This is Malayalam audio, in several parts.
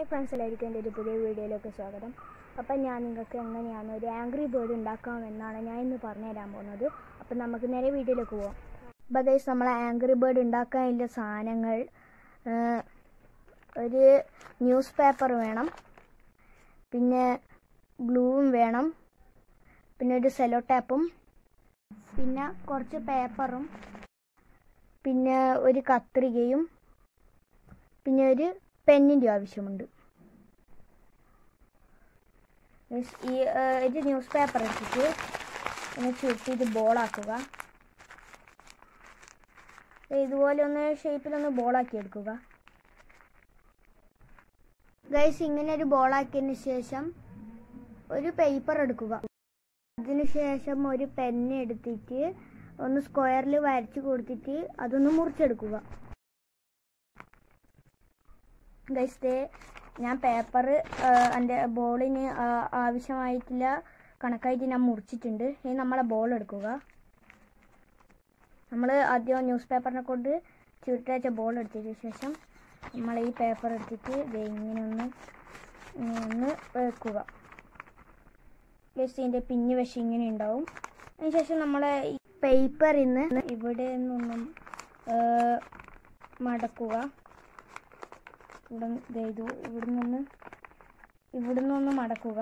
ഹായ് ഫ്രണ്ട്സ് എല്ലാവർക്കും എൻ്റെ ഒരു പുതിയ വീഡിയോയിലേക്ക് സ്വാഗതം അപ്പം ഞാൻ നിങ്ങൾക്ക് എങ്ങനെയാണ് ഒരു ആംഗ്രി ബേർഡ് ഉണ്ടാക്കാമെന്നാണ് ഞാൻ ഇന്ന് പറഞ്ഞു തരാൻ പോകുന്നത് അപ്പം നമുക്ക് നേരെ വീഡിയോയിലേക്ക് പോവാം അപ്പോൾ ഗൈസ് നമ്മൾ ആംഗ്രി ബേർഡ് ഉണ്ടാക്കാനുള്ള സാധനങ്ങൾ ആ, ഒരു ന്യൂസ് പേപ്പർ വേണം പിന്നെ ഗ്ലൂവും വേണം പിന്നെ ഒരു സെലോ ടാപ്പും പിന്നെ കുറച്ച് പേപ്പറും പിന്നെ ഒരു കത്രികയും പിന്നെ ഒരു പെന്നിൻ്റെ ആവശ്യമുണ്ട് Guys, ഈ ആ, ഒരു ന്യൂസ് പേപ്പർ എടുത്തിട്ട് ഒന്ന് ചുരുട്ടി ഇത് ബോളാക്കുക ഇതുപോലെ ഒന്ന് ഷേപ്പിലൊന്ന് ബോളാക്കി എടുക്കുക ഗൈസ് ഇങ്ങനെ ഒരു ബോളാക്കിയതിന് ശേഷം ഒരു പേപ്പർ എടുക്കുക അതിനുശേഷം ഒരു പെന്ന് എടുത്തിട്ട് ഒന്ന് സ്ക്വയറിൽ വരച്ച് കൊടുത്തിട്ട് അതൊന്ന് മുറിച്ചെടുക്കുക ഗൈസ് ദേ ഞാൻ പേപ്പർ എൻ്റെ ബോളിന് ആവശ്യമായിട്ടുള്ള കണക്കായിട്ട് ഞാൻ മുറിച്ചിട്ടുണ്ട് ഇനി നമ്മളെ ബോൾ എടുക്കുക നമ്മൾ ആദ്യം ന്യൂസ് പേപ്പറിനെ കൊണ്ട് ചുരുട്ടയച്ച ബോൾ എടുത്തതിന് ശേഷം നമ്മൾ ഈ പേപ്പർ എടുത്തിട്ട് ദേ ഇങ്ങനെ ഒന്ന് ഇങ്ങനെ ഒന്ന് വെക്കുക ഗൈസ് ഇതിൻ്റെ പിഞ്ഞ് വശം ഇങ്ങനെ ഉണ്ടാവും അതിനുശേഷം നമ്മളെ ഈ പേപ്പറിൽ നിന്ന് ഇവിടെ നിന്നൊന്നും ഏഹ്, മടക്കുക ഇവിടെ ദേ ഇത് ഇവിടെ നിന്ന് ഇവിടെ നിന്നൊന്ന് മടക്കുക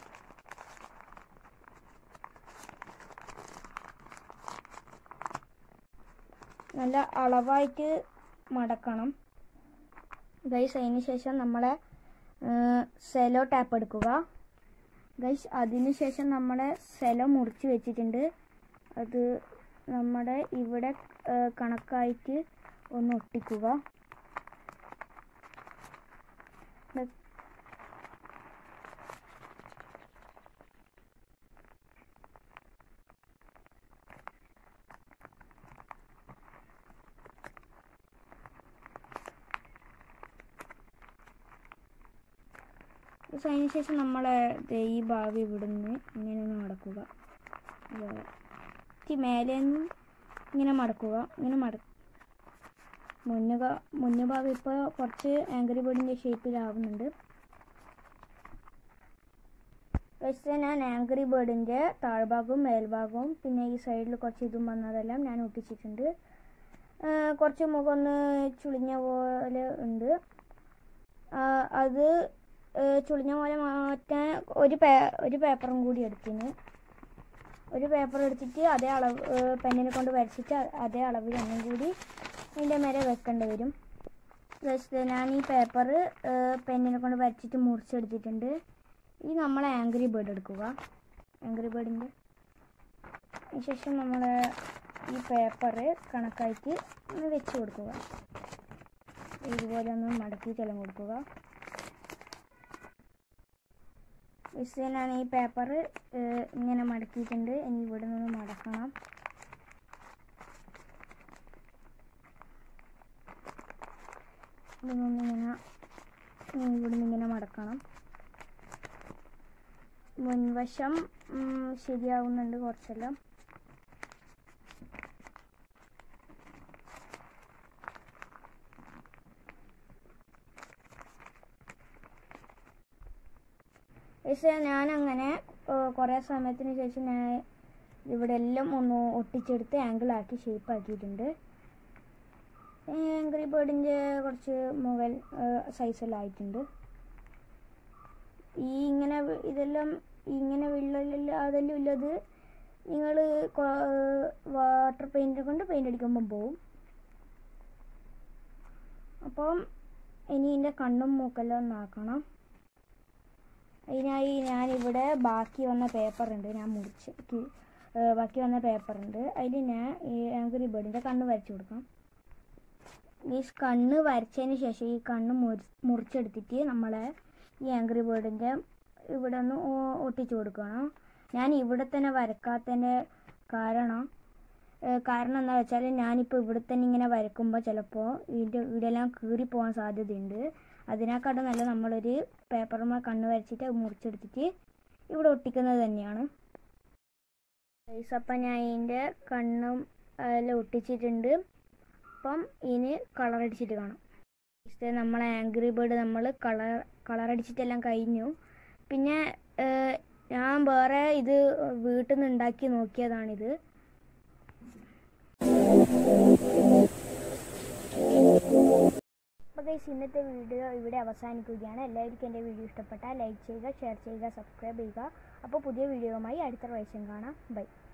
നല്ല അളവായിട്ട് മടക്കണം ഗൈസ് അതിന് ശേഷം നമ്മളെ സെലോ ടാപ്പ് എടുക്കുക ഗൈസ് അതിന് ശേഷം നമ്മളെ സെലോ മുറിച്ച് വെച്ചിട്ടുണ്ട് അത് നമ്മുടെ ഇവിടെ ഏഹ്, കണക്കായിട്ട് ഒന്ന് ഒട്ടിക്കുക പക്ഷെ അതിന് ശേഷം നമ്മളെ ദേ ഈ ഭാഗം ഇവിടുന്ന് ഇങ്ങനെ ഒന്ന് മടക്കുക ഇതുപോലെ. ഈ മേലെ നിന്ന് ഇങ്ങനെ മടക്കുക ഇങ്ങനെ മട മുന്നുക മുന്നു ഭാഗം ഇപ്പോൾ കുറച്ച് ആംഗ്രി ബേർഡിൻ്റെ ഷേപ്പിലാവുന്നുണ്ട് പക്ഷേ ഞാൻ ആംഗ്രി ബേർഡിൻ്റെ താഴ്ഭാഗവും മേൽഭാഗവും പിന്നെ ഈ സൈഡിൽ കുറച്ച് ഇതും വന്നതെല്ലാം ഞാൻ ഒട്ടിച്ചിട്ടുണ്ട് ആ, കുറച്ച് മുഖം ഒന്ന് ചുളിഞ്ഞ പോലെ ഉണ്ട് ആ, അത് ഏ, ചുളിഞ്ഞ പോലെ മാറ്റാൻ ഒരു പേ ഒരു പേപ്പറും കൂടി എടുത്തിന് ഒരു പേപ്പർ എടുത്തിട്ട് അതേ അളവ് ഏ, പെന്നിനെ കൊണ്ട് വരച്ചിട്ട് അ- അതേ അളവിൽ ഒന്നും കൂടി അതിൻ്റെ മേലെ വെക്കേണ്ടി വരും ജസ്റ്റ് ഞാൻ ഈ പേപ്പർ പെന്നിനെ കൊണ്ട് വരച്ചിട്ട് മുറിച്ചെടുത്തിട്ടുണ്ട് ഈ നമ്മൾ ആംഗ്രി ബേർഡ് എടുക്കുക ആംഗ്രി ബേർഡിൻ്റെ അതിനുശേഷം നമ്മൾ ഈ പേപ്പർ കണക്കായിട്ട് ഒന്ന് വെച്ച് കൊടുക്കുക ഇതുപോലെ ഒന്ന് മടക്കി ചെലം കൊടുക്കുക ജസ്റ്റ് ഞാൻ ഈ പേപ്പർ ഇങ്ങനെ മടക്കിയിട്ടുണ്ട് ഇനി ഇവിടെ നിന്ന് മടക്കണം ഇവിടെ നിന്ന് ഇങ്ങനെ ഇനി ഇവിടെ നിന്ന് ഇങ്ങനെ മടക്കണം മുൻവശം ഉം, ശരിയാവുന്നുണ്ട് കുറച്ചെല്ലാം പക്ഷേ ഞാനങ്ങനെ കുറേ സമയത്തിന് ശേഷം ഞാൻ ഇവിടെ എല്ലാം ഒന്ന് ഒട്ടിച്ചെടുത്ത് ആംഗിളാക്കി ഷേപ്പ് ആക്കിയിട്ടുണ്ട് ആംഗ്രി ബേർഡിൻ്റെ കുറച്ച് മുകൾ സൈസെല്ലാം ആയിട്ടുണ്ട് ഈ ഇങ്ങനെ വി- ഇതെല്ലാം ഇങ്ങനെ വിള്ളലില്ല അതെല്ലാം ഉള്ളത് നിങ്ങൾ വാട്ടർ പെയിൻറ്റ് കൊണ്ട് പെയിൻ്റ് അടിക്കുമ്പോൾ പോവും അപ്പം ഇനി ഇതിൻ്റെ കണ്ണും മൂക്കെല്ലാം ഒന്നാക്കണം അതിനായി ഞാനിവിടെ ബാക്കി വന്ന പേപ്പർ ഉണ്ട് ഞാൻ മുറിച്ച് കി- ഏ, ബാക്കി വന്ന പേപ്പർ ഉണ്ട് അതിൽ ഞാൻ ഈ ആംഗ്രി ബേർഡിൻ്റെ കണ്ണ് വരച്ചു കൊടുക്കാം ഈ കണ്ണ് വരച്ചതിന് ശേഷം ഈ കണ്ണ് മുറി മുറിച്ചെടുത്തിട്ട് നമ്മളെ ഈ ആംഗ്രി ബേർഡിൻ്റെ ഇവിടെ ഒന്ന് ഒ- ഒട്ടിച്ചു കൊടുക്കണം ഞാൻ ഇവിടെ തന്നെ വരക്കാത്തതിൻ്റെ കാരണം ഏ, കാരണം എന്താ വെച്ചാൽ ഞാനിപ്പോൾ ഇവിടെ തന്നെ ഇങ്ങനെ വരക്കുമ്പോൾ ചിലപ്പോൾ ഇതിൻ്റെ ഇവിടെയെല്ലാം കീറിപ്പോകാൻ സാധ്യതയുണ്ട് അതിനെക്കാട്ടും നല്ല നമ്മളൊരു പേപ്പറുമ്മ കണ്ണ് വരച്ചിട്ട് അത് മുറിച്ചെടുത്തിട്ട് ഇവിടെ ഒട്ടിക്കുന്നത് തന്നെയാണ് ഗൈസ് അപ്പം ഞാൻ ഇതിൻ്റെ കണ്ണും എല്ലാം ഒട്ടിച്ചിട്ടുണ്ട് അപ്പം ഇതിന് കളർ അടിച്ചിട്ട് കാണാം ഗൈസ് നമ്മളെ ആംഗ്രി ബേർഡ് നമ്മൾ കളർ കളർ അടിച്ചിട്ടെല്ലാം കഴിഞ്ഞു പിന്നെ ഏഹ്, ഞാൻ വേറെ ഇത് വീട്ടിൽ നിന്ന് ഉണ്ടാക്കി നോക്കിയതാണിത് അപ്പോൾ ഗൈസ് ഇന്നത്തെ വീഡിയോ ഇവിടെ അവസാനിക്കുകയാണ് എല്ലാവർക്കും എൻ്റെ വീഡിയോ ഇഷ്ടപ്പെട്ടാൽ ലൈക്ക് ചെയ്യുക ഷെയർ ചെയ്യുക സബ്സ്ക്രൈബ് ചെയ്യുക അപ്പോൾ പുതിയ വീഡിയോയുമായി അടുത്ത പ്രാവശ്യം കാണാം ബൈ